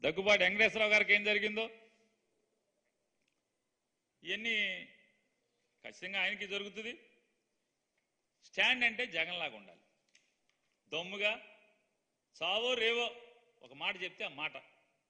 దగ్గుబాటి వెంకటేశ్వరరావు గారికి ఏం జరిగిందో ఇవన్నీ ఖచ్చితంగా ఆయనకి జరుగుతుంది స్టాండ్ అంటే జగన్లాగా ఉండాలి దమ్ముగా చావో రేవో ఒక మాట చెప్తే ఆ మాట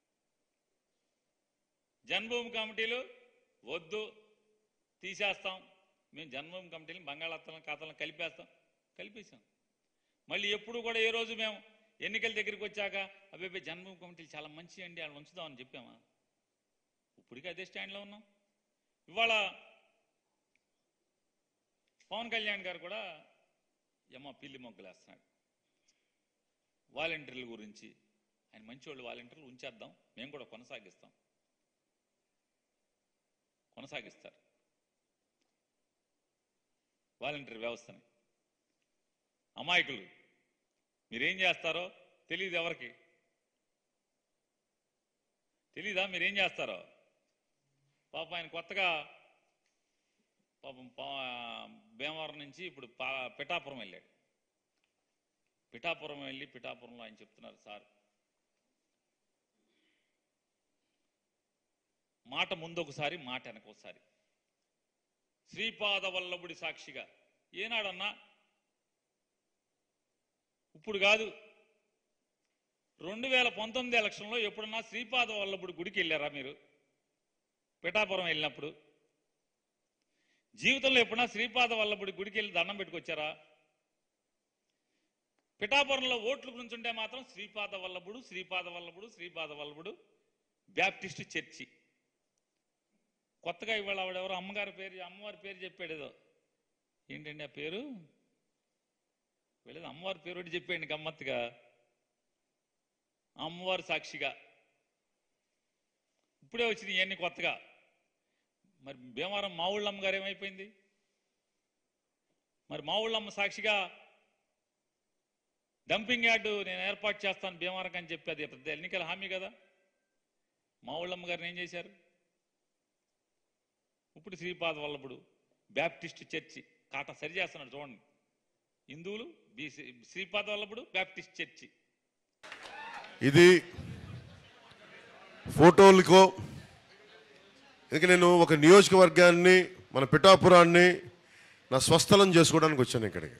జన్మభూమి కమిటీలు వద్దు తీసేస్తాం మేము జన్మభూమి కమిటీని బంగాళాఖాతం ఖాతాలను కలిపేస్తాం కలిపేసాం మళ్ళీ ఎప్పుడు కూడా ఏ రోజు మేము ఎన్నికల దగ్గరికి వచ్చాక అబ్బాయి జన్మభూమి కమిటీలు చాలా మంచి అండి వాళ్ళు ఉంచుదామని చెప్పామా ఇప్పటికీ అదే స్టాండ్లో ఉన్నాం ఇవాళ పవన్ కళ్యాణ్ గారు కూడా యమ్మ పిల్లి మొగ్గలేస్తున్నాడు వాలంటీర్ల గురించి ఆయన మంచివాళ్ళు వాలంటీర్లు ఉంచేద్దాం మేము కూడా కొనసాగిస్తాం కొనసాగిస్తారు వాలంటీర్ వ్యవస్థని అమాయకులు మీరేం చేస్తారో తెలియదు ఎవరికి తెలీదా మీరేం చేస్తారో పాపం ఆయన కొత్తగా పాపం పా- భీమవరం నుంచి ఇప్పుడు పా- పిఠాపురం వెళ్ళాడు పిఠాపురం వెళ్ళి పిఠాపురంలో ఆయన చెప్తున్నారు సార్ మాట ముందు ఒకసారి మాట వెనక ఒకసారి శ్రీపాద వల్లభుడి సాక్షిగా ఏనాడన్నా ఇప్పుడు కాదు రెండు వేల పంతొమ్మిది ఎలక్షన్లో ఎప్పుడన్నా శ్రీపాద వల్లభుడి గుడికి వెళ్ళారా మీరు పిఠాపురం వెళ్ళినప్పుడు జీవితంలో ఎప్పుడన్నా శ్రీపాద వల్లభుడి గుడికి వెళ్ళి దండం పెట్టుకొచ్చారా పిఠాపురంలో ఓట్లు గురించుంటే మాత్రం శ్రీపాద వల్లభుడు శ్రీపాద వల్లభుడు శ్రీపాద వల్లభుడు బ్యాప్టిస్ట్ చర్చి కొత్తగా ఇవాళ ఆవిడెవరో అమ్మగారి పేరు అమ్మవారి పేరు చెప్పాడు ఏదో ఏంటండి ఆ పేరు వెళ్ళేది అమ్మవారి పేరు ఒకటి చెప్పేయండి గమ్మత్తుగా అమ్మవారి సాక్షిగా ఇప్పుడే వచ్చింది ఇవన్నీ కొత్తగా మరి భీమవరం మా ఊళ్ళమ్మ గారు ఏమైపోయింది మరి మా ఊళ్ళమ్మ సాక్షిగా డంపింగ్ యార్డు నేను ఏర్పాటు చేస్తాను భీమవరం అని చెప్పి అది పెద్ద ఎన్నికల హామీ కదా మా ఊళ్ళమ్మ గారిని ఏం చేశారు ఇప్పుడు శ్రీపాద వల్లభుడు బ్యాప్టిస్ట్ చర్చి కాట సరి చేస్తున్నాడు చూడండి హిందువులు బీసీ శ్రీపాద వల్లభుడు బ్యాప్టిస్ట్ చర్చి ఇది ఫోటోలకో ఇంక నేను ఒక నియోజకవర్గాన్ని మన పిఠాపురాన్ని నా స్వస్థలం చేసుకోవడానికి వచ్చాను ఇక్కడికి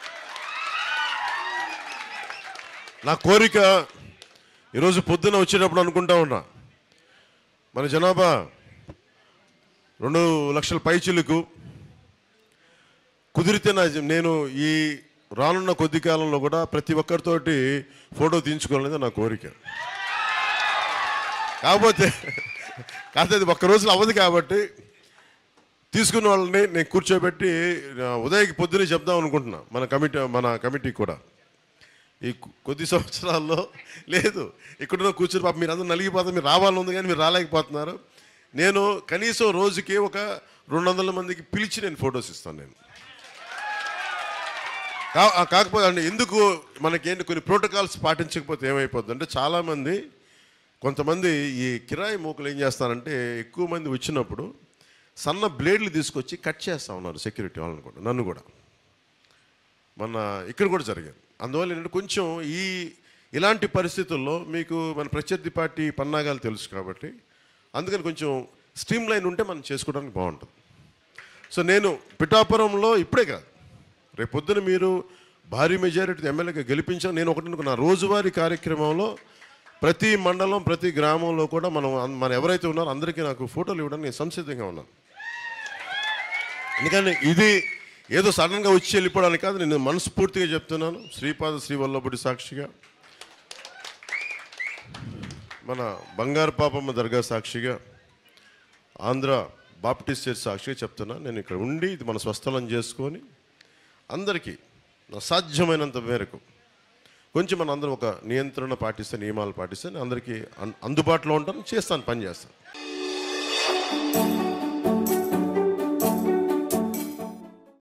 నా కోరిక ఈరోజు పొద్దున వచ్చేటప్పుడు అనుకుంటా ఉన్నా మన జనాభా రెండు లక్షల పైచిలకు కుదిరితే నా నేను ఈ రానున్న కొద్ది కాలంలో కూడా ప్రతి ఒక్కరితోటి ఫోటో తీయించుకోవాలనేది నా కోరిక కాకపోతే కాకపోతే అది ఒక్క రోజులో అవ్వదు కాబట్టి తీసుకున్న వాళ్ళని నేను కూర్చోబెట్టి ఆ, ఉదయకి పొద్దునే చెప్దాం అనుకుంటున్నా మన కమిటీ మన కమిటీ కూడా ఈ కొ- కొద్ది సంవత్సరాల్లో లేదు ఇక్కడ కూర్చొని పాప మీరు అందరూ నలిగిపోతారు మీరు రావాలని ఉంది కానీ మీరు రాలేకపోతున్నారు నేను కనీసం రోజుకి ఒక రెండు వందల మందికి పిలిచి నేను ఫొటోస్ ఇస్తాను నేను కా- ఆ కాకపోతే అంటే ఎందుకు మనకేంటి కొన్ని ప్రోటోకాల్స్ పాటించకపోతే ఏమైపోద్ది అంటే చాలామంది కొంతమంది ఈ కిరాయి మూకలు ఏం చేస్తారంటే ఎక్కువ మంది వచ్చినప్పుడు సన్న బ్లేడ్లు తీసుకొచ్చి కట్ చేస్తా ఉన్నారు సెక్యూరిటీ వాళ్ళని కూడా నన్ను కూడా మన ఇక్కడ కూడా జరిగింది అందువల్ల ఏంటంటే కొంచెం ఈ ఇలాంటి పరిస్థితుల్లో మీకు మన ప్రత్యర్థి పార్టీ పన్నాగాలు తెలుసు కాబట్టి అందుకని కొంచెం స్ట్రీమ్ లైన్ ఉంటే మనం చేసుకోవడానికి బాగుంటుంది సో నేను పిఠాపురంలో ఇప్పుడే కాదు రేపు పొద్దున మీరు భారీ మెజారిటీ ఎమ్మెల్యేగా గెలిపించాను నేను ఒకటి అనుకున్నా రోజువారీ కార్యక్రమంలో ప్రతి మండలం ప్రతి గ్రామంలో కూడా మనం అన్- మన ఎవరైతే ఉన్నారో అందరికీ నాకు ఫోటోలు ఇవ్వడానికి నేను సంసిద్ధంగా ఉన్నాను ఎందుకంటే ఇది ఏదో సడన్గా వచ్చి వెళ్ళిపోవడానికి కాదు నేను మనస్ఫూర్తిగా చెప్తున్నాను శ్రీపాద శ్రీవల్లభుడి సాక్షిగా మన బంగారు పాపమ్మ దర్గా సాక్షిగా ఆంధ్ర బాప్టిస్ట్ చర్చ్ సాక్షిగా చెప్తున్నా నేను ఇక్కడ ఉండి ఇది మన స్వస్థలం చేసుకొని అందరికీ నా సాధ్యమైనంత మేరకు కొంచెం మన అందరం ఒక నియంత్రణ పాటిస్తే నియమాలు పాటిస్తే నేను అందరికీ అన్- అందుబాటులో ఉంటాను చేస్తాను పని చేస్తాను